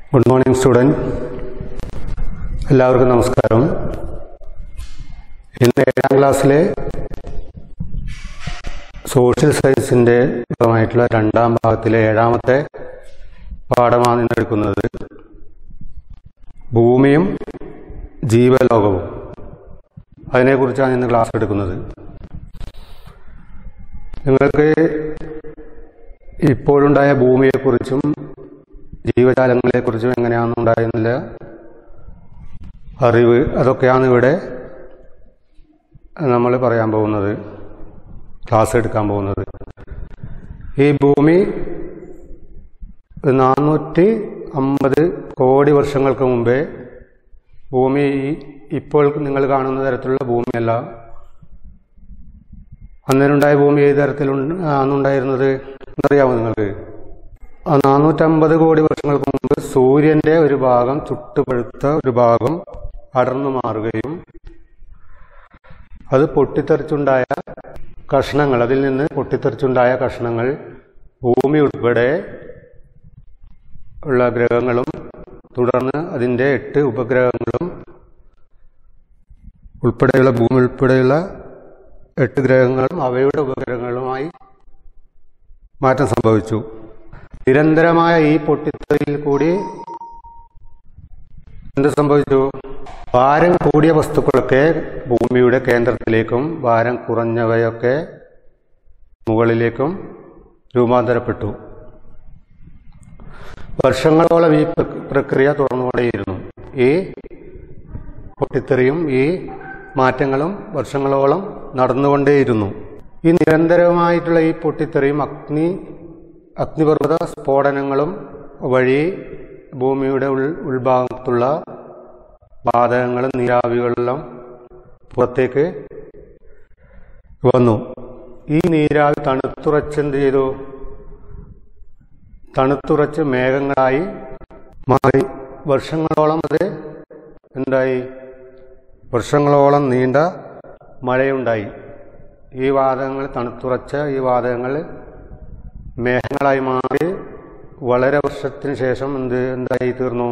good morning student എല്ലാവർക്കും നമസ്കാരം ഇന്ന് ഏഴാം ക്ലാസ്സിലെ സോഷ്യൽ സയൻസിൻ്റെ ഭാഗമായിട്ടുള്ള രണ്ടാം ഭാഗത്തിലെ ഏഴാമത്തെ പാഠമാണ് ഇന്ന് എടുക്കുന്നത് ഭൂമിയും ജീവലോകവും അതിനെക്കുറിച്ചാണ് ഇന്ന് ക്ലാസ് എടുക്കുന്നത് നിങ്ങൾക്ക് ഇപ്പോഴുണ്ടായ ഭൂമിയെക്കുറിച്ചും ജീവജാലങ്ങളെക്കുറിച്ചും എങ്ങനെയാണ് ഉണ്ടായിരുന്നില്ല അറിവ് അതൊക്കെയാണ് ഇവിടെ നമ്മൾ പറയാൻ പോകുന്നത് ക്ലാസ് എടുക്കാൻ പോകുന്നത് ഈ ഭൂമി നാനൂറ്റി അമ്പത് കോടി വർഷങ്ങൾക്ക് മുമ്പേ ഭൂമി ഈ- ഇപ്പോൾ നിങ്ങൾ കാണുന്ന തരത്തിലുള്ള ഭൂമിയല്ല അന്നേരമുണ്ടായ ഭൂമി ഏത് തരത്തിലുണ്ട് ആണുണ്ടായിരുന്നത് എന്നറിയാമോ നിങ്ങൾക്ക് ആ നാനൂറ്റമ്പത് കോടി വർഷങ്ങൾക്ക് മുമ്പ് സൂര്യന്റെ ഒരു ഭാഗം ചുട്ടുപഴുത്ത ഒരു ഭാഗം അടർന്നു മാറുകയും അത് പൊട്ടിത്തെറിച്ചുണ്ടായ കഷ്ണങ്ങൾ അതിൽ നിന്ന് പൊട്ടിത്തെറിച്ചുണ്ടായ കഷ്ണങ്ങൾ ഭൂമി ഉൾപ്പെടെ ഉള്ള ഗ്രഹങ്ങളും തുടർന്ന് അതിൻ്റെ എട്ട് ഉപഗ്രഹങ്ങളും ഉൾപ്പെടെയുള്ള ഭൂമി ഉൾപ്പെടെയുള്ള എട്ട് ഗ്രഹങ്ങളും അവയുടെ ഉപഗ്രഹങ്ങളുമായി മാറ്റം സംഭവിച്ചു നിരന്തരമായ ഈ പൊട്ടിത്തെറിയിൽ കൂടി എന്ത് സംഭവിച്ചു ഭാരം കൂടിയ വസ്തുക്കളൊക്കെ ഭൂമിയുടെ കേന്ദ്രത്തിലേക്കും ഭാരം കുറഞ്ഞവയൊക്കെ മുകളിലേക്കും രൂപാന്തരപ്പെട്ടു വർഷങ്ങളോളം ഈ പ്രക്- പ്രക്രിയ തുടർന്നുകൊണ്ടേയിരുന്നു ഈ പൊട്ടിത്തെറിയും ഈ മാറ്റങ്ങളും വർഷങ്ങളോളം നടന്നുകൊണ്ടേയിരുന്നു ഈ നിരന്തരമായിട്ടുള്ള ഈ പൊട്ടിത്തെറിയും അഗ്നി അഗ്നിപർവ്വത സ്ഫോടനങ്ങളും വഴി ഭൂമിയുടെ ഉൾ ഉൾഭാഗത്തുള്ള വാതകങ്ങളും നീരാവികളെല്ലാം പുറത്തേക്ക് വന്നു ഈ നീരാവി തണുത്തുറച്ചെന്ത് ചെയ്തു തണുത്തുറച്ച് മേഘങ്ങളായി മാറി വർഷങ്ങളോളം അത് എന്തായി വർഷങ്ങളോളം നീണ്ട മഴയുണ്ടായി ഈ വാതകങ്ങൾ തണുത്തുറച്ച ഈ വാതകങ്ങൾ മേഘങ്ങളായി മാറി വളരെ വർഷത്തിന് ശേഷം എന്ത് എന്തായി തീർന്നു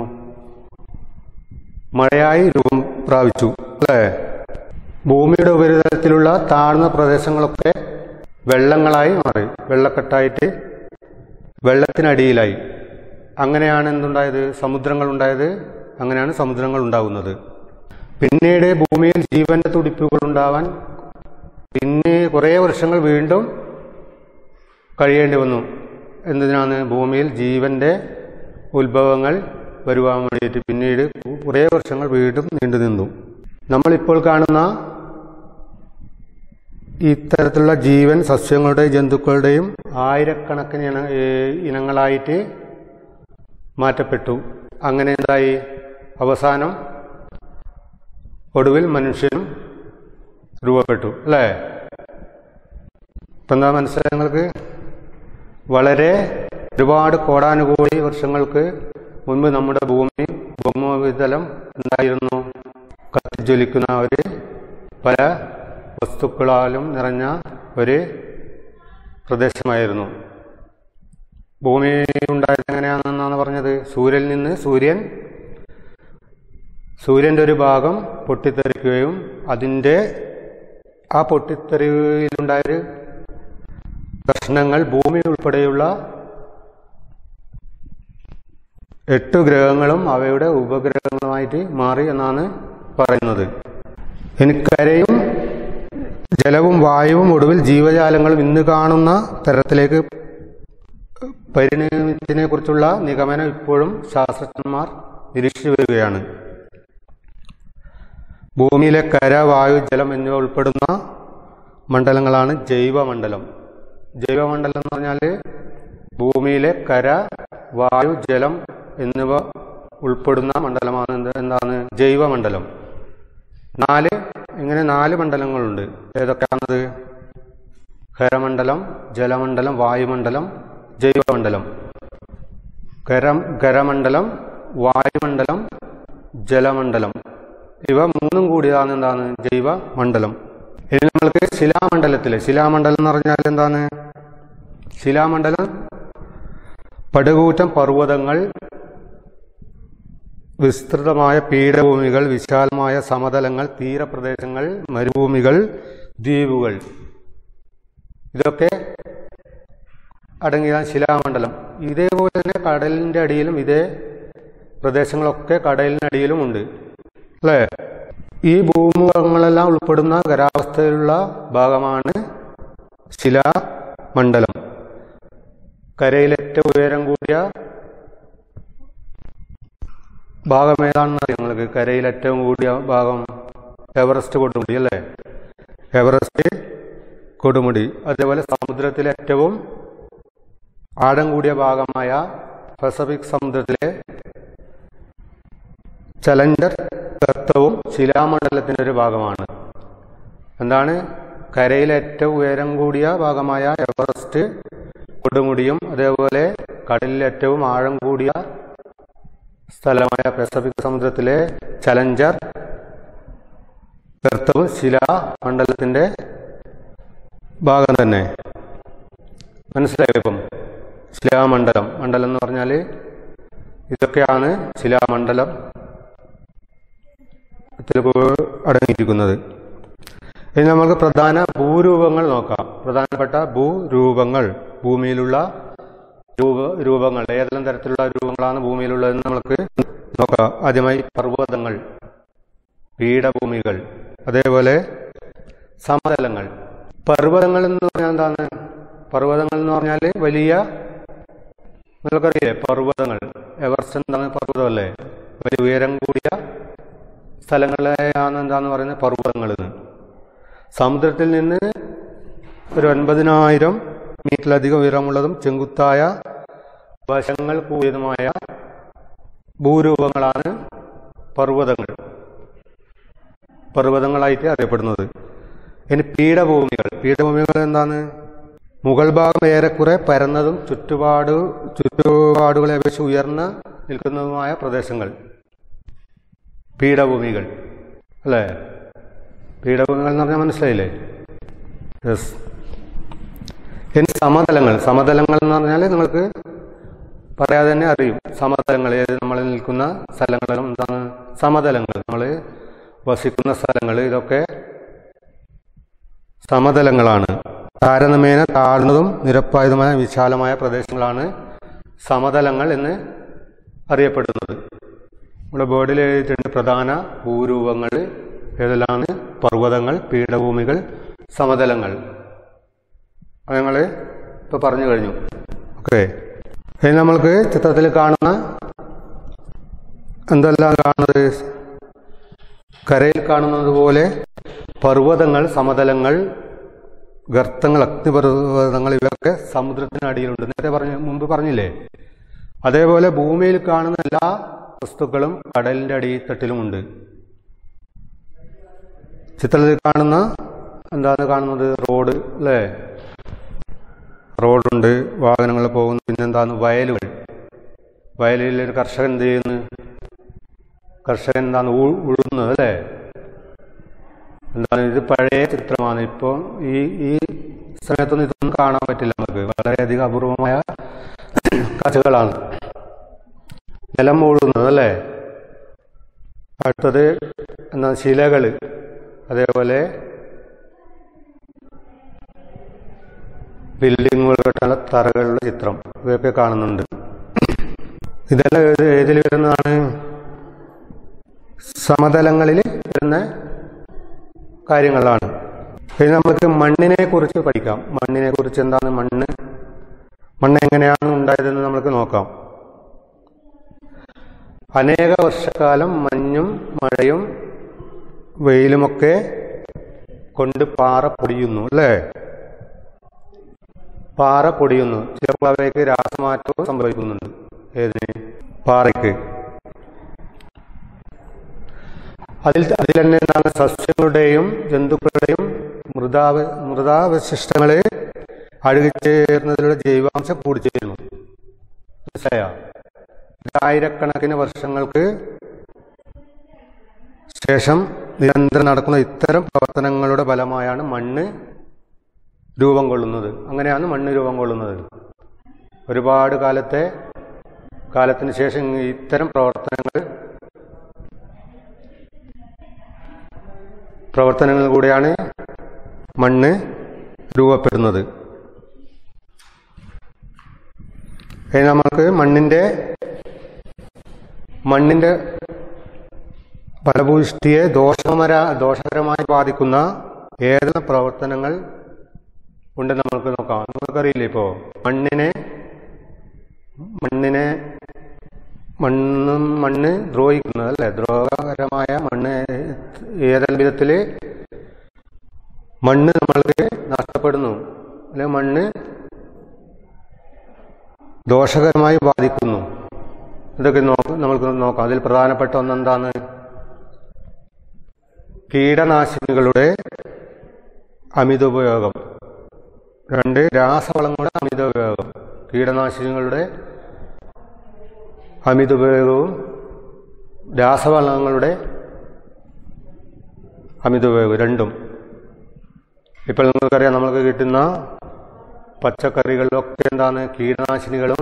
മഴയായി രൂപം പ്രാപിച്ചു അല്ലേ ഭൂമിയുടെ ഉപരിതലത്തിലുള്ള താഴ്ന്ന പ്രദേശങ്ങളൊക്കെ വെള്ളങ്ങളായി മാറി വെള്ളക്കെട്ടായിട്ട് വെള്ളത്തിനടിയിലായി അങ്ങനെയാണ് എന്തുണ്ടായത് സമുദ്രങ്ങൾ ഉണ്ടായത് അങ്ങനെയാണ് സമുദ്രങ്ങൾ ഉണ്ടാകുന്നത് പിന്നീട് ഭൂമിയിൽ ജീവന്റെ തുടിപ്പുകൾ ഉണ്ടാവാൻ പിന്നെ കുറേ വർഷങ്ങൾ വീണ്ടും കഴിയേണ്ടി വന്നു എന്തിനാണ് ഭൂമിയിൽ ജീവന്റെ ഉത്ഭവങ്ങൾ വരുവാൻ വേണ്ടിയിട്ട് പിന്നീട് കുറേ വർഷങ്ങൾ വീണ്ടും നീണ്ടു നിന്നു നമ്മളിപ്പോൾ കാണുന്ന ഇത്തരത്തിലുള്ള ജീവൻ സസ്യങ്ങളുടെയും ജന്തുക്കളുടെയും ആയിരക്കണക്കിന് ഇന ഏ, ഇനങ്ങളായിട്ട് മാറ്റപ്പെട്ടു അങ്ങനെ എന്തായി അവസാനം ഒടുവിൽ മനുഷ്യനും രൂപപ്പെട്ടു അല്ലേ ഇപ്പം എന്താ മനസ്സിലായി നിങ്ങൾക്ക് വളരെ ഒരുപാട് കോടാനുകോടി വർഷങ്ങൾക്ക് മുൻപ് നമ്മുടെ ഭൂമി ഭൗമോപരിതലം എന്തായിരുന്നു കത്തിജ്വലിക്കുന്ന ഒരു പല വസ്തുക്കളാലും നിറഞ്ഞ ഒരു പ്രദേശമായിരുന്നു ഭൂമി ഉണ്ടായത് എങ്ങനെയാണെന്നാണ് പറഞ്ഞത് സൂര്യനിൽ നിന്ന് സൂര്യൻ സൂര്യന്റെ ഒരു ഭാഗം പൊട്ടിത്തെറിക്കുകയും അതിൻ്റെ ആ പൊട്ടിത്തെറിയിലുണ്ടായൊരു കഷ്ണങ്ങൾ ഭൂമി ഉൾപ്പെടെയുള്ള എട്ട് ഗ്രഹങ്ങളും അവയുടെ ഉപഗ്രഹങ്ങളുമായിട്ട് മാറി എന്നാണ് പറയുന്നത് ഇനി കരയും ജലവും വായുവും ഒടുവിൽ ജീവജാലങ്ങളും ഇന്ന് കാണുന്ന തരത്തിലേക്ക് പരിണമിച്ചതിനെ കുറിച്ചുള്ള നിഗമനം ഇപ്പോഴും ശാസ്ത്രജ്ഞന്മാർ നിരീക്ഷിച്ചു വരികയാണ് ഭൂമിയിലെ കര വായു ജലം എന്നിവ ഉൾപ്പെടുന്ന മണ്ഡലങ്ങളാണ് ജൈവമണ്ഡലം ജൈവമണ്ഡലം എന്ന് പറഞ്ഞാൽ ഭൂമിയിലെ കര വായു ജലം എന്നിവ ഉൾപ്പെടുന്ന മണ്ഡലമാണ് എന്ത് എന്താണ് ജൈവമണ്ഡലം നാല് ഇങ്ങനെ നാല് മണ്ഡലങ്ങളുണ്ട് ഏതൊക്കെയാണത് ഖരമണ്ഡലം ജലമണ്ഡലം വായുമണ്ഡലം ജൈവമണ്ഡലം ഖരം ഖരമണ്ഡലം വായുമണ്ഡലം ജലമണ്ഡലം ഇവ മൂന്നും കൂടിയതാണ് എന്താണ് ജൈവമണ്ഡലം ഇനി നമ്മൾക്ക് ശിലാമണ്ഡലത്തില് ശിലാമണ്ഡലം എന്ന് പറഞ്ഞാൽ എന്താണ് ശിലാമണ്ഡലം പടുകൂറ്റൻ പർവ്വതങ്ങൾ വിസ്തൃതമായ പീഠഭൂമികൾ വിശാലമായ സമതലങ്ങൾ തീരപ്രദേശങ്ങൾ മരുഭൂമികൾ ദ്വീപുകൾ ഇതൊക്കെ അടങ്ങിയ ശിലാമണ്ഡലം ഇതേപോലെ തന്നെ കടലിന്റെ അടിയിലും ഇതേ പ്രദേശങ്ങളൊക്കെ കടലിനടിയിലും ഉണ്ട് അല്ലേ ഈ ഭൂമുഖങ്ങളെല്ലാം ഉൾപ്പെടുന്ന ഖരാവസ്ഥയിലുള്ള ഭാഗമാണ് ശിലാമണ്ഡലം കരയിലേറ്റവും ഉയരം കൂടിയ ഭാഗം ഏതാണെന്ന് അറിയാം നിങ്ങൾക്ക് കരയിൽ ഏറ്റവും കൂടിയ ഭാഗം എവറസ്റ്റ് കൊടുമുടി അല്ലേ എവറസ്റ്റ് കൊടുമുടി അതേപോലെ സമുദ്രത്തിലെ ഏറ്റവും ആഴം കൂടിയ ഭാഗമായ പസഫിക് സമുദ്രത്തിലെ ചലഞ്ചർ തത്വവും ശിലാമണ്ഡലത്തിന്റെ ഒരു ഭാഗമാണ് എന്താണ് കരയിലെ ഏറ്റവും ഉയരം കൂടിയ ഭാഗമായ എവറസ്റ്റ് കൊടുമുടിയും അതേപോലെ കടലിലെ ഏറ്റവും ആഴം കൂടിയ സ്ഥലമായ പസഫിക് സമുദ്രത്തിലെ ചലഞ്ചർ ഗർത്തവും ശിലാമണ്ഡലത്തിന്റെ ഭാഗം തന്നെ മനസ്സിലായോ ഇപ്പം ശിലാമണ്ഡലം മണ്ഡലം എന്ന് പറഞ്ഞാൽ ഇതൊക്കെയാണ് ശിലാമണ്ഡലം ത്തിൽ അടങ്ങിയിരിക്കുന്നത് ഇനി നമുക്ക് പ്രധാന ഭൂരൂപങ്ങൾ നോക്കാം പ്രധാനപ്പെട്ട ഭൂരൂപങ്ങൾ ഭൂമിയിലുള്ള രൂപ രൂപങ്ങൾ ഏതെല്ലാം തരത്തിലുള്ള രൂപങ്ങളാണ് ഭൂമിയിലുള്ളതെന്ന് നമുക്ക് നോക്കാം ആദ്യമായി പർവ്വതങ്ങൾ പീഠഭൂമികൾ അതേപോലെ സമതലങ്ങൾ പർവ്വതങ്ങൾ എന്ന് പറഞ്ഞാൽ എന്താണ് പർവ്വതങ്ങൾ എന്ന് പറഞ്ഞാൽ വലിയ നിങ്ങൾക്കറിയില്ലേ പർവ്വതങ്ങൾ എവർസ്റ്റ് എന്താണ് പർവ്വതമല്ലേ വലിയ ഉയരം കൂടിയ സ്ഥലങ്ങളെയാണ് എന്താന്ന് പറയുന്നത് പർവ്വതങ്ങൾ എന്ന് സമുദ്രത്തിൽ നിന്ന് ഒരു ഒൻപതിനായിരം മീറ്ററിലധികം ഉയരമുള്ളതും ചെങ്കുത്തായ വശങ്ങൾ കൂടിയതുമായ ഭൂരൂപങ്ങളാണ് പർവ്വതങ്ങൾ പർവ്വതങ്ങളായിട്ട് അറിയപ്പെടുന്നത് ഇനി പീഠഭൂമികൾ പീഠഭൂമികൾ എന്താണ് മുകൾ ഭാഗം ഏറെക്കുറെ പരന്നതും ചുറ്റുപാട് ചുറ്റുപാടുകളെ അപേക്ഷിച്ച് ഉയർന്ന് നിൽക്കുന്നതുമായ പ്രദേശങ്ങൾ പീഠഭൂമികൾ അല്ലേ പീഠഭൂമികൾ എന്ന് പറഞ്ഞാൽ മനസ്സിലായില്ലേ യെസ് ഇനി സമതലങ്ങൾ സമതലങ്ങൾ എന്ന് പറഞ്ഞാൽ നിങ്ങൾക്ക് പറയാതെ തന്നെ അറിയും സമതലങ്ങൾ ഏത് നമ്മൾ നിൽക്കുന്ന സ്ഥലങ്ങളും എന്താണ് സമതലങ്ങൾ നമ്മൾ വസിക്കുന്ന സ്ഥലങ്ങൾ ഇതൊക്കെ സമതലങ്ങളാണ് താരതമ്യേന താഴ്ന്നതും നിരപ്പായതുമായ വിശാലമായ പ്രദേശങ്ങളാണ് സമതലങ്ങൾ എന്ന് അറിയപ്പെടുന്നത് നമ്മുടെ ബോർഡിൽ എഴുതിയിട്ടുണ്ട് പ്രധാന ഭൂരൂപങ്ങൾ ഏതെല്ലാമാണ് പർവ്വതങ്ങൾ പീഠഭൂമികൾ സമതലങ്ങൾ അത് ഞങ്ങൾ ഇപ്പോൾ പറഞ്ഞു കഴിഞ്ഞു ഓക്കെ ഇനി നമ്മൾക്ക് ചിത്രത്തിൽ കാണുന്ന എന്തെല്ലാം കാണുന്നത് കരയിൽ കാണുന്നത് പോലെ പർവ്വതങ്ങൾ സമതലങ്ങൾ ഗർത്തങ്ങൾ അഗ്നിപർവ്വതങ്ങൾ ഇവയൊക്കെ സമുദ്രത്തിനടിയിലുണ്ട് നേരത്തെ പറഞ്ഞു മുമ്പ് പറഞ്ഞില്ലേ അതേപോലെ ഭൂമിയിൽ കാണുന്ന എല്ലാ വസ്തുക്കളും കടലിന്റെ അടിത്തട്ടിലുമുണ്ട് ചിത്രത്തിൽ കാണുന്ന എന്താണ് കാണുന്നത് റോഡ് അല്ലേ റോഡുണ്ട് വാഹനങ്ങൾ പോകുന്നു പിന്നെന്താണ് വയലുകൾ വയലിൽ ഒരു കർഷകൻ എന്ത് ചെയ്യുന്നു കർഷകൻ എന്താണ് ഉ- ഉഴുന്നത് അല്ലേ എന്താണ് ഇത് പഴയ ചിത്രമാണ് ഇപ്പോൾ ഈ ഈ സമയത്തൊന്നും ഇതൊന്നും കാണാൻ പറ്റില്ല നമുക്ക് വളരെയധികം അപൂർവമായ കാഴ്ചകളാണ് നിലം മൂടുന്നത് അല്ലേ അടുത്തത് എന്താ ശിലകൾ അതേപോലെ ബിൽഡിങ്ങുകളുടെ തറകളുടെ ചിത്രം ഇവയൊക്കെ കാണുന്നുണ്ട് ഇതെല്ലാം ഏത് ഏതിൽ വരുന്നതാണ് സമതലങ്ങളിൽ വരുന്ന കാര്യങ്ങളാണ് ഇനി നമുക്ക് മണ്ണിനെ കുറിച്ച് പഠിക്കാം മണ്ണിനെ കുറിച്ച് എന്താണ് മണ്ണ് മണ്ണ് എങ്ങനെയാണ് ഉണ്ടായതെന്ന് നമുക്ക് നോക്കാം അനേക വർഷക്കാലം മഞ്ഞും മഴയും വെയിലുമൊക്കെ കൊണ്ട് പാറ പൊടിയുന്നു അല്ലേ പാറ പൊടിയുന്നു ചിലപ്പോൾ അവയ്ക്ക് രാസമാറ്റവും സംഭവിക്കുന്നുണ്ട് ഏതിന് പാറയ്ക്ക് അതിൽ അതിൽ തന്നെ എന്താണ് സസ്യങ്ങളുടെയും ജന്തുക്കളുടെയും മൃതാവ മൃതാവശിഷ്ടങ്ങളെ അഴുകിച്ചേർന്നതിലൂടെ ജൈവാംശം കൂടിച്ചേരുന്നു മനസ്സിലായോ ഇത് ആയിരക്കണക്കിന് വർഷങ്ങൾക്ക് ശേഷം നിരന്തരം നടക്കുന്ന ഇത്തരം പ്രവർത്തനങ്ങളുടെ ഫലമായാണ് മണ്ണ് രൂപം കൊള്ളുന്നത് അങ്ങനെയാണ് മണ്ണ് രൂപം കൊള്ളുന്നത് ഒരുപാട് കാലത്തെ കാലത്തിന് ശേഷം ഇത്തരം പ്രവർത്തനങ്ങൾ പ്രവർത്തനങ്ങളിൽ കൂടെയാണ് മണ്ണ് രൂപപ്പെടുന്നത് ഇനി നമുക്ക് മണ്ണിന്റെ മണ്ണിന്റെ ഫലഭൂഷ്ടിയെ ദോഷമര ദോഷകരമായി ബാധിക്കുന്ന ഏതെല്ലാം പ്രവർത്തനങ്ങൾ ഉണ്ട് നമുക്ക് നോക്കാം നമുക്കറിയില്ലേ ഇപ്പോ മണ്ണിനെ മണ്ണിനെ മണ്ണും മണ്ണ് ദ്രോഹിക്കുന്നത് അല്ലെ ദ്രോഹകരമായ മണ്ണ് ഏതെല്ലാം വിധത്തില് മണ്ണ് നമ്മൾക്ക് നഷ്ടപ്പെടുന്നു അല്ലെ മണ്ണ് ദോഷകരമായി ബാധിക്കുന്നു ഇതൊക്കെ നോക്ക നമ്മൾക്ക് നോക്കാം അതിൽ പ്രധാനപ്പെട്ട ഒന്നെന്താണ് കീടനാശിനികളുടെ അമിതോപയോഗം രണ്ട് രാസവളങ്ങളുടെ അമിതോപയോഗം കീടനാശിനികളുടെ അമിതോപയോഗവും രാസവളങ്ങളുടെ അമിതോപയോഗം രണ്ടും ഇപ്പോൾ നിങ്ങൾക്കറിയാം നമ്മൾക്ക് കിട്ടുന്ന പച്ചക്കറികളിലൊക്കെ എന്താണ് കീടനാശിനികളും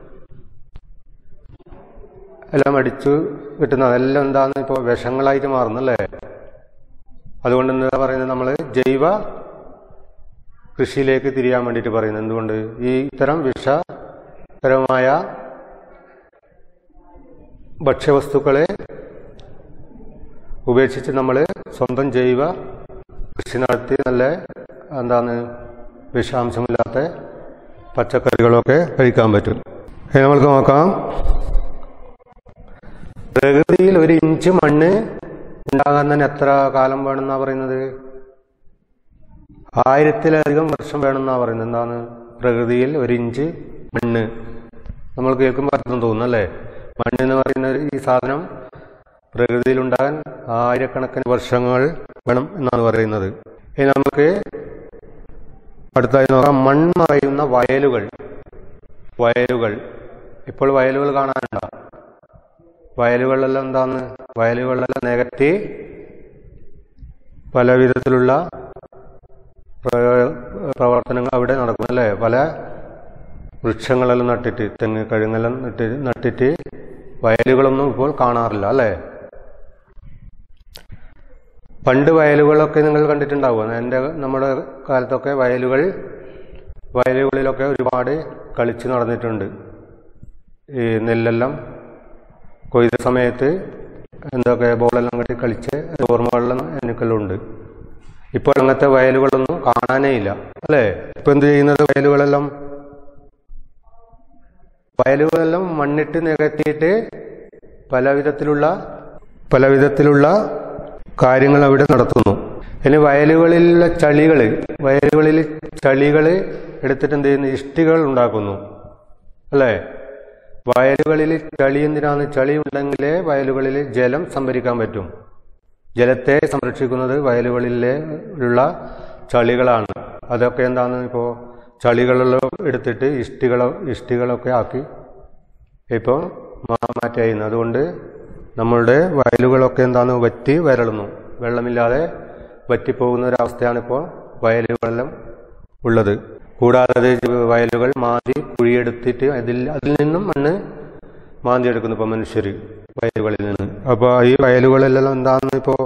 എല്ലാം അടിച്ചു കിട്ടുന്ന അതെല്ലാം എന്താണ് ഇപ്പോൾ വിഷങ്ങളായിട്ട് മാറുന്നല്ലേ അതുകൊണ്ട് എന്താ പറയുന്നത് നമ്മൾ ജൈവ കൃഷിയിലേക്ക് തിരിയാൻ വേണ്ടിയിട്ട് പറയുന്നത് എന്തുകൊണ്ട് ഈ ഇത്തരം വിഷകരമായ ഭക്ഷ്യവസ്തുക്കളെ ഉപേക്ഷിച്ച് നമ്മൾ സ്വന്തം ജൈവ കൃഷി നടത്തി നല്ല എന്താണ് വിഷാംശമില്ലാത്ത പച്ചക്കറികളൊക്കെ കഴിക്കാൻ പറ്റും ഇനി നമ്മൾക്ക് നോക്കാം പ്രകൃതിയിൽ ഒരു ഇഞ്ച് മണ്ണ് ഉണ്ടാകാൻ തന്നെ എത്ര കാലം വേണമെന്നാ പറയുന്നത് ആയിരത്തിലധികം വർഷം വേണമെന്നാ പറയുന്നത് എന്താണ് പ്രകൃതിയിൽ ഒരു ഇഞ്ച് മണ്ണ് നമ്മൾ കേൾക്കുമ്പോൾ അർത്ഥം തോന്നുന്നു അല്ലേ മണ്ണ് എന്ന് പറയുന്ന ഒരു ഈ സാധനം പ്രകൃതിയിൽ ഉണ്ടാകാൻ ആയിരക്കണക്കിന് വർഷങ്ങൾ വേണം എന്നാണ് പറയുന്നത് ഇനി നമുക്ക് അടുത്തായി നോക്കാം മൺമറയുന്ന വയലുകൾ വയലുകൾ ഇപ്പോൾ വയലുകൾ കാണാനുണ്ടോ വയലുകളിലെല്ലാം എന്താണ് വയലുകളിലെല്ലാം നികത്തി പല വിധത്തിലുള്ള പ്ര- പ്രവർത്തനങ്ങൾ അവിടെ നടക്കും അല്ലേ പല വൃക്ഷങ്ങളെല്ലാം നട്ടിട്ട് തെങ്ങ് കഴുങ്ങെല്ലാം നട്ട് നട്ടിട്ട് വയലുകളൊന്നും ഇപ്പോൾ കാണാറില്ല അല്ലേ പണ്ട് വയലുകളൊക്കെ നിങ്ങൾ കണ്ടിട്ടുണ്ടാവും എൻ്റെ നമ്മുടെ കാലത്തൊക്കെ വയലുകൾ വയലുകളിലൊക്കെ ഒരുപാട് കളിച്ച് നടന്നിട്ടുണ്ട് ഈ നെല്ലെല്ലാം കൊയ്ത സമയത്ത് എന്തൊക്കെ ബോളെല്ലാം കെട്ടി കളിച്ച് ഓർമ്മകളെല്ലാം എനിക്കെല്ലാം ഉണ്ട് ഇപ്പോൾ അങ്ങനത്തെ വയലുകളൊന്നും കാണാനേ ഇല്ല അല്ലേ ഇപ്പൊ എന്ത് ചെയ്യുന്നത് വയലുകളെല്ലാം വയലുകളെല്ലാം മണ്ണിട്ട് നികത്തിയിട്ട് പല വിധത്തിലുള്ള പല വിധത്തിലുള്ള കാര്യങ്ങൾ അവിടെ നടത്തുന്നു ഇനി വയലുകളിലുള്ള ചളികള് വയലുകളിൽ ചളികള് എടുത്തിട്ട് എന്ത് ചെയ്യുന്നു ഇഷ്ടികൾ ഉണ്ടാക്കുന്നു അല്ലേ വയലുകളിൽ ചളി എന്തിനാണ് ചളി ഉണ്ടെങ്കിലേ വയലുകളിൽ ജലം സംഭരിക്കാൻ പറ്റും ജലത്തെ സംരക്ഷിക്കുന്നത് വയലുകളിലെ ഉള്ള ചളികളാണ് അതൊക്കെ എന്താണ് ഇപ്പോൾ ചളികളെല്ലാം എടുത്തിട്ട് ഇഷ്ടികളോ ഇഷ്ടികളൊക്കെ ആക്കി ഇപ്പോൾ മാറ്റി ചെയ്യുന്നു അതുകൊണ്ട് നമ്മളുടെ വയലുകളൊക്കെ എന്താണ് വറ്റി വരളുന്നു വെള്ളമില്ലാതെ വറ്റിപ്പോകുന്ന ഒരവസ്ഥയാണ് ഇപ്പോൾ വയലുകളെല്ലാം ഉള്ളത് കൂടാതെ അത് വയലുകൾ മാന്തി കുഴിയെടുത്തിട്ട് അതിൽ അതിൽ നിന്നും മണ്ണ് മാന്തി എടുക്കുന്നു ഇപ്പോൾ മനുഷ്യർ വയലുകളിൽ നിന്ന് അപ്പോൾ ഈ വയലുകളെല്ലാം എന്താണ് ഇപ്പോൾ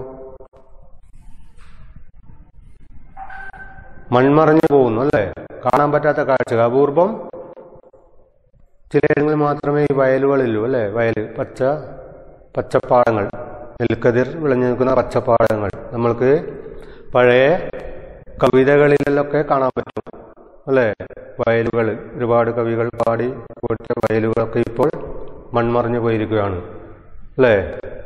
മൺമറഞ്ഞു പോകുന്നു അല്ലേ കാണാൻ പറ്റാത്ത കാഴ്ച അപൂർവം ചിലയിടങ്ങളിൽ മാത്രമേ ഈ വയലുകളുള്ളൂ അല്ലേ വയൽ പച്ച പച്ചപ്പാടങ്ങൾ നെൽക്കതിർ വിളഞ്ഞു നിൽക്കുന്ന പച്ചപ്പാടങ്ങൾ നമ്മൾക്ക് പഴയ കവിതകളിലൊക്കെ കാണാൻ പറ്റും അല്ലേ വയലുകൾ ഒരുപാട് കവികൾ പാടി കൊടുത്ത വയലുകളൊക്കെ ഇപ്പോൾ മൺമറഞ്ഞു പോയിരിക്കുകയാണ് അല്ലേ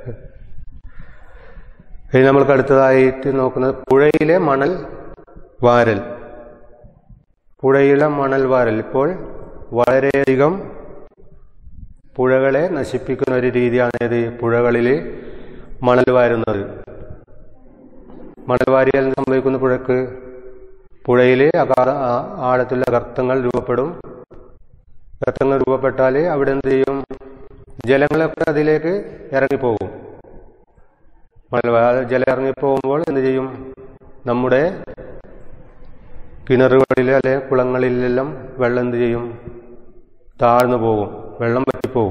ഇനി നമ്മൾക്ക് അടുത്തതായിട്ട് നോക്കുന്നത് പുഴയിലെ മണൽ വാരൽ പുഴയിലെ മണൽ വാരൽ ഇപ്പോൾ വളരെയധികം പുഴകളെ നശിപ്പിക്കുന്ന ഒരു രീതിയാണ് ഏത് പുഴകളിൽ മണൽ വാരുന്നത് മണൽ വാരിയാൽ എന്ത് സംഭവിക്കുന്ന പുഴക്ക് പുഴയിൽ അകാല ആ- ആഴത്തിലുള്ള ഗർത്തങ്ങൾ രൂപപ്പെടും ഗർത്തങ്ങൾ രൂപപ്പെട്ടാൽ അവിടെ എന്ത് ചെയ്യും ജലങ്ങളൊക്കെ അതിലേക്ക് ഇറങ്ങിപ്പോകും മണൽ വാ- ജലം ഇറങ്ങിപ്പോകുമ്പോൾ എന്ത് ചെയ്യും നമ്മുടെ കിണറുകളിൽ അല്ലെ കുളങ്ങളിലെല്ലാം വെള്ളം എന്ത് ചെയ്യും താഴ്ന്നു പോകും വെള്ളം വറ്റിപ്പോകും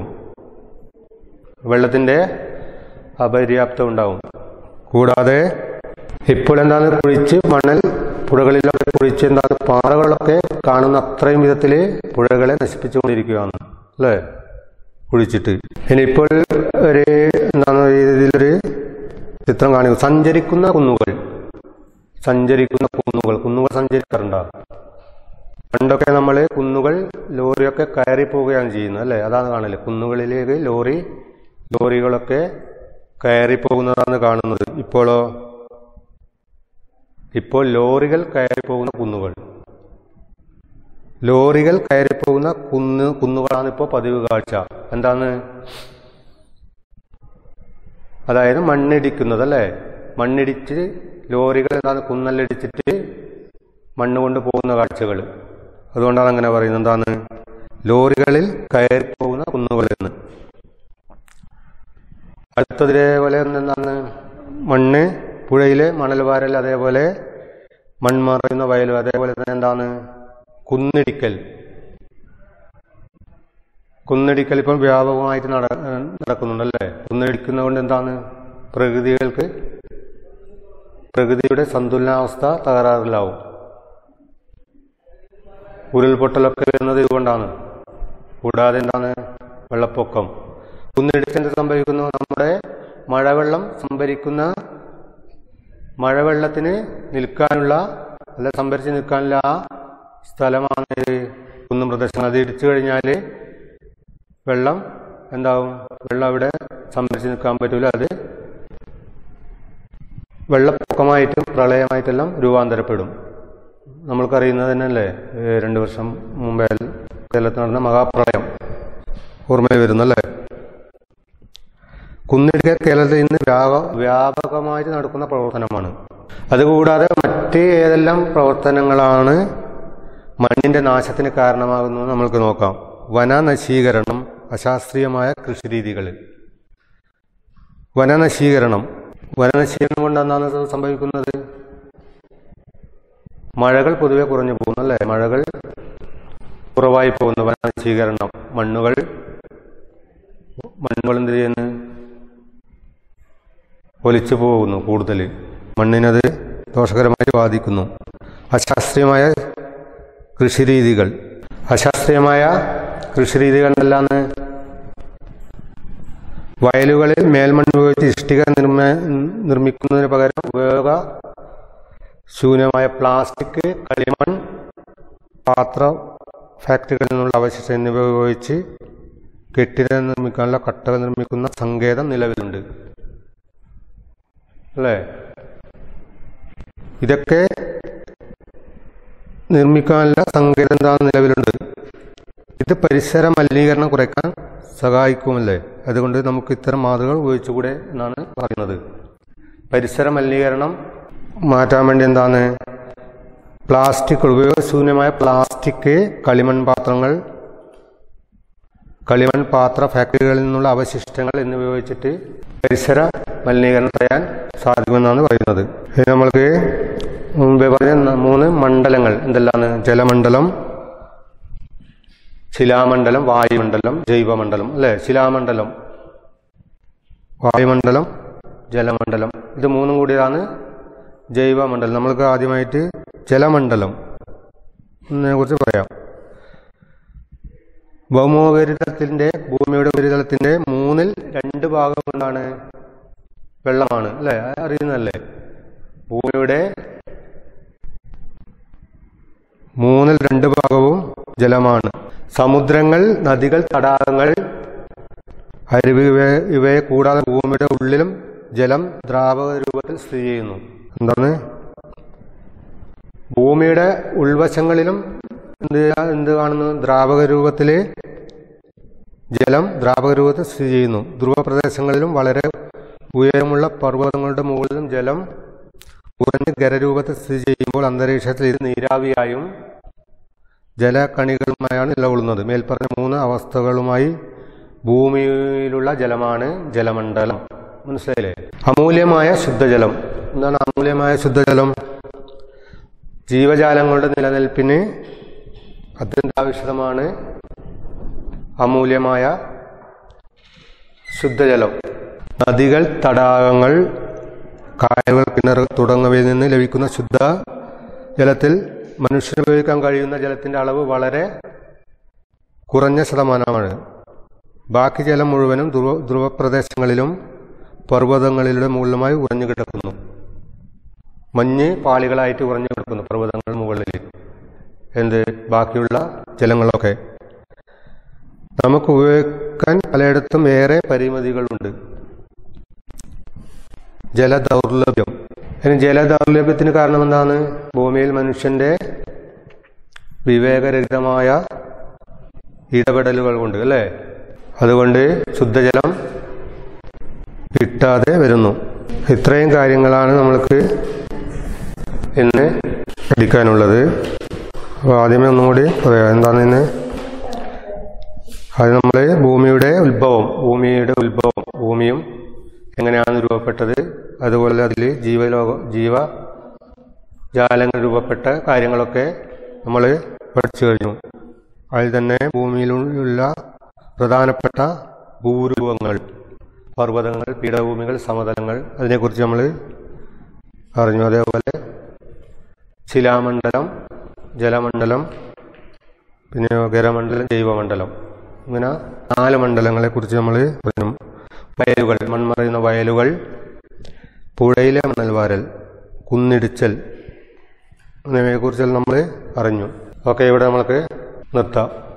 വെള്ളത്തിന്റെ അപര്യാപ്തം ഉണ്ടാവും കൂടാതെ ഇപ്പോൾ എന്താണ് കുഴിച്ച് മണൽ പുഴകളിലൊക്കെ കുഴിച്ച് എന്താണ് പാറകളൊക്കെ കാണുന്ന അത്രയും വിധത്തിൽ പുഴകളെ നശിപ്പിച്ചുകൊണ്ടിരിക്കുകയാണ് അല്ലേ കുഴിച്ചിട്ട് ഇനിയിപ്പോൾ ഒരു എന്താണ് ഇതിലൊരു ചിത്രം കാണിക്കും സഞ്ചരിക്കുന്ന കുന്നുകൾ സഞ്ചരിക്കുന്ന കുന്നുകൾ കുന്നുകൾ സഞ്ചരിക്കാറുണ്ടോ പണ്ടൊക്കെ നമ്മൾ കുന്നുകൾ ലോറിയൊക്കെ കയറി പോവുകയാണ് ചെയ്യുന്നത് അല്ലേ അതാണ് കാണല് കുന്നുകളിലേക്ക് ലോറി ലോറികളൊക്കെ കയറി പോകുന്നതാണ് കാണുന്നത് ഇപ്പോഴോ ഇപ്പോൾ ലോറികൾ കയറി പോകുന്ന കുന്നുകൾ ലോറികൾ കയറി പോകുന്ന കുന്ന് കുന്നുകളാണ് ഇപ്പോൾ പതിവ് കാഴ്ച എന്താണ് അതായത് മണ്ണിടിക്കുന്നത് അല്ലേ മണ്ണിടിച്ച് ലോറികൾ എന്താണ് കുന്നല്ലടിച്ചിട്ട് മണ്ണ് കൊണ്ട് പോകുന്ന കാഴ്ചകൾ അതുകൊണ്ടാണ് അങ്ങനെ പറയുന്നത് എന്താണ് ലോറികളിൽ കയറി പോകുന്ന കുന്നുകൾ എന്ന് അടുത്തതിലേപോലെ എന്താണ് മണ്ണ് പുഴയിലെ മണൽ വാരൽ അതേപോലെ മൺമറയുന്ന വയൽ അതേപോലെ തന്നെ എന്താണ് കുന്നിടിക്കൽ കുന്നിടിക്കൽ ഇപ്പം വ്യാപകമായിട്ട് നട നടക്കുന്നുണ്ടല്ലേ കുന്നിടിക്കുന്നതുകൊണ്ട് എന്താണ് പ്രകൃതികൾക്ക് പ്രകൃതിയുടെ സന്തുലനാവസ്ഥ തകരാറിലാവും ഉരുൾപൊട്ടലൊക്കെ വരുന്നത് ഇതുകൊണ്ടാണ് കൂടാതെ എന്താണ് വെള്ളപ്പൊക്കം കുന്നിടിക്കൽ സംഭവിക്കുന്നു നമ്മുടെ മഴവെള്ളം സംഭരിക്കുന്ന മഴവെള്ളത്തിന് നിൽക്കാനുള്ള അല്ല സംഭരിച്ച് നിൽക്കാനുള്ള ആ സ്ഥലമാണ് ഇത് കുന്നും പ്രദേശങ്ങൾ അത് ഇടിച്ചു കഴിഞ്ഞാൽ വെള്ളം എന്താവും വെള്ളം അവിടെ സംഭരിച്ച് നിൽക്കാൻ പറ്റൂല അത് വെള്ളപ്പൊക്കമായിട്ടും പ്രളയമായിട്ടെല്ലാം രൂപാന്തരപ്പെടും നമ്മൾക്കറിയുന്നത് തന്നെയല്ലേ ഏ, രണ്ട് വർഷം മുമ്പേ കേരളത്തിൽ നടന്ന മഹാപ്രളയം ഓർമ്മയിൽ വരുന്നല്ലേ കുന്നിടിക്കൽ കേരളത്തിൽ ഇന്ന് വ്യാപ വ്യാപകമായിട്ട് നടക്കുന്ന പ്രവർത്തനമാണ് അതുകൂടാതെ മറ്റ് ഏതെല്ലാം പ്രവർത്തനങ്ങളാണ് മണ്ണിന്റെ നാശത്തിന് കാരണമാകുന്നത് നമ്മൾക്ക് നോക്കാം വനനശീകരണം അശാസ്ത്രീയമായ കൃഷിരീതികൾ വനനശീകരണം വനനശീകരണം കൊണ്ട് എന്താണ് സംഭവിക്കുന്നത് മഴകൾ പൊതുവെ കുറഞ്ഞു പോകുന്നു അല്ലേ മഴകൾ കുറവായി പോകുന്നു വനനശീകരണം മണ്ണുകൾ മണ്ണുകൾ എന്ത് ചെയ്യുന്നു ഒലിച്ചു പോകുന്നു കൂടുതൽ മണ്ണിനത് ദോഷകരമായി ബാധിക്കുന്നു അശാസ്ത്രീയമായ കൃഷിരീതികൾ അശാസ്ത്രീയമായ കൃഷിരീതികൾ എന്തെല്ലാന്ന് വയലുകളിൽ മേൽമണ്ണ് ഉപയോഗിച്ച് ഇഷ്ടിക നിർമ്മ നിർമ്മിക്കുന്നതിന് പകരം ഉപയോഗ ശൂന്യമായ പ്ലാസ്റ്റിക് കളിമൺ പാത്ര ഫാക്ടറികളിൽ നിന്നുള്ള അവശിഷ്ടം എന്നിവ ഉപയോഗിച്ച് കെട്ടിടം നിർമ്മിക്കാനുള്ള കട്ടകൾ നിർമ്മിക്കുന്ന സങ്കേതം നിലവിലുണ്ട് അല്ലേ ഇതൊക്കെ നിർമ്മിക്കാനുള്ള സങ്കേതം എന്താണ് നിലവിലുണ്ട് ഇത് പരിസര മലിനീകരണം കുറയ്ക്കാൻ സഹായിക്കുമല്ലേ അതുകൊണ്ട് നമുക്ക് ഇത്തരം മാതൃകൾ ഉപയോഗിച്ചുകൂടെ എന്നാണ് പറയുന്നത് പരിസര മലിനീകരണം മാറ്റാൻ വേണ്ടി എന്താണ് പ്ലാസ്റ്റിക് ഉപയോഗശൂന്യമായ പ്ലാസ്റ്റിക് കളിമൺ പാത്രങ്ങൾ കളിമൺ പാത്ര ഫാക്ടറികളിൽ നിന്നുള്ള അവശിഷ്ടങ്ങൾ എന്നിവ ഉപയോഗിച്ചിട്ട് പരിസര മലിനീകരണം തടയാൻ സാധിക്കുമെന്നാണ് പറയുന്നത് ഇനി നമ്മൾക്ക് മുമ്പേ പറഞ്ഞ ന- മൂന്ന് മണ്ഡലങ്ങൾ എന്തെല്ലാമാണ് ജലമണ്ഡലം ശിലാമണ്ഡലം വായുമണ്ഡലം ജൈവമണ്ഡലം അല്ലേ ശിലാമണ്ഡലം വായുമണ്ഡലം ജലമണ്ഡലം ഇത് മൂന്നും കൂടിയതാണ് ജൈവമണ്ഡലം നമ്മൾക്ക് ആദ്യമായിട്ട് ജലമണ്ഡലം എന്നതിനെ കുറിച്ച് പറയാം ഭൗമോപരിതലത്തിന്റെ ഭൂമിയുടെ ഉപരിതലത്തിന്റെ മൂന്നിൽ രണ്ട് ഭാഗം കൊണ്ടാണ് വെള്ളമാണ് അല്ലേ അറിയുന്നല്ലേ ഭൂമിയുടെ മൂന്നിൽ രണ്ട് ഭാഗവും ജലമാണ് സമുദ്രങ്ങൾ നദികൾ തടാകങ്ങൾ അരുവി ഇവ- ഇവയെ കൂടാതെ ഭൂമിയുടെ ഉള്ളിലും ജലം ദ്രാവക രൂപത്തിൽ സ്ഥിതി ചെയ്യുന്നു എന്താണ് ഭൂമിയുടെ ഉൾവശങ്ങളിലും എന്ത് എന്ത് കാണുന്നു ദ്രാവക രൂപത്തില് ജലം ദ്രാവക രൂപത്തിൽ സ്ഥിതി ചെയ്യുന്നു ധ്രുവ പ്രദേശങ്ങളിലും വളരെ ഉയരമുള്ള പർവ്വതങ്ങളുടെ മുകളിലും ജലം കുറഞ്ഞ് ഖരരൂപത്തിൽ സ്ഥിതി ചെയ്യുമ്പോൾ അന്തരീക്ഷത്തിൽ ഇത് നീരാവിയായും ജലക്കണികളുമായാണ് നിലകൊള്ളുന്നത് മേൽപ്പറഞ്ഞ മൂന്ന് അവസ്ഥകളുമായി ഭൂമിയിലുള്ള ജലമാണ് ജലമണ്ഡലം മനസ്സിലായില്ലേ അമൂല്യമായ ശുദ്ധജലം എന്താണ് അമൂല്യമായ ശുദ്ധജലം ജീവജാലങ്ങളുടെ നിലനിൽപ്പിന് അത്യന്താവശ്യമാണ് അമൂല്യമായ ശുദ്ധജലം നദികൾ തടാകങ്ങൾ കായലുകൾ കിണർ തുടങ്ങിയവയിൽ നിന്ന് ലഭിക്കുന്ന ശുദ്ധ ജലത്തിൽ മനുഷ്യന് ഉപയോഗിക്കാൻ കഴിയുന്ന ജലത്തിന്റെ അളവ് വളരെ കുറഞ്ഞ ശതമാനമാണ് ബാക്കി ജലം മുഴുവനും ധ്രുവ ധ്രുവപ്രദേശങ്ങളിലും പർവ്വതങ്ങളിലും മുകളിലുമായി ഉറഞ്ഞു കിടക്കുന്നു മഞ്ഞ് പാളികളായിട്ട് ഉറഞ്ഞു കിടക്കുന്നു പർവ്വതങ്ങൾ മുകളിൽ എന്ത് ബാക്കിയുള്ള ജലങ്ങളൊക്കെ നമുക്ക് ഉപയോഗിക്കാൻ പലയിടത്തും ഏറെ പരിമിതികളുണ്ട് ജലദൗർലഭ്യം ഇനി ജലദൗർലഭ്യത്തിന് കാരണം എന്താണ് ഭൂമിയിൽ മനുഷ്യന്റെ വിവേകരഹിതമായ ഇടപെടലുകൾ കൊണ്ട് അല്ലേ അതുകൊണ്ട് ശുദ്ധജലം കിട്ടാതെ വരുന്നു ഇത്രയും കാര്യങ്ങളാണ് നമ്മൾക്ക് ഇന്ന് പഠിക്കാനുള്ളത് അപ്പോൾ ആദ്യമേ ഒന്നും കൂടി പറയാം എന്താണ് ഇന്ന് അത് നമ്മൾ ഭൂമിയുടെ ഉത്ഭവം ഭൂമിയുടെ ഉത്ഭവം ഭൂമിയും എങ്ങനെയാണ് രൂപപ്പെട്ടത് അതുപോലെ അതിൽ ജീവലോക ജീവ ജാലങ്ങൾ രൂപപ്പെട്ട കാര്യങ്ങളൊക്കെ നമ്മൾ പഠിച്ചു കഴിഞ്ഞു അതിൽ തന്നെ ഭൂമിയിലുള്ള പ്രധാനപ്പെട്ട ഭൂരൂപങ്ങൾ പർവ്വതങ്ങൾ പീഠഭൂമികൾ സമതലങ്ങൾ അതിനെക്കുറിച്ച് നമ്മൾ അറിഞ്ഞു അതേപോലെ ശിലാമണ്ഡലം ജലമണ്ഡലം പിന്നെ ഖരമണ്ഡലം ജൈവമണ്ഡലം ഇങ്ങനെ നാല് മണ്ഡലങ്ങളെ കുറിച്ച് നമ്മൾ പറഞ്ഞു വയലുകൾ മൺമറയുന്ന വയലുകൾ പുഴയിലെ മണൽവാരൽ കുന്നിടിച്ചൽ എന്നിവയെക്കുറിച്ച് നമ്മൾ അറിഞ്ഞു ഓക്കെ ഇവിടെ നമ്മൾക്ക് നിർത്താം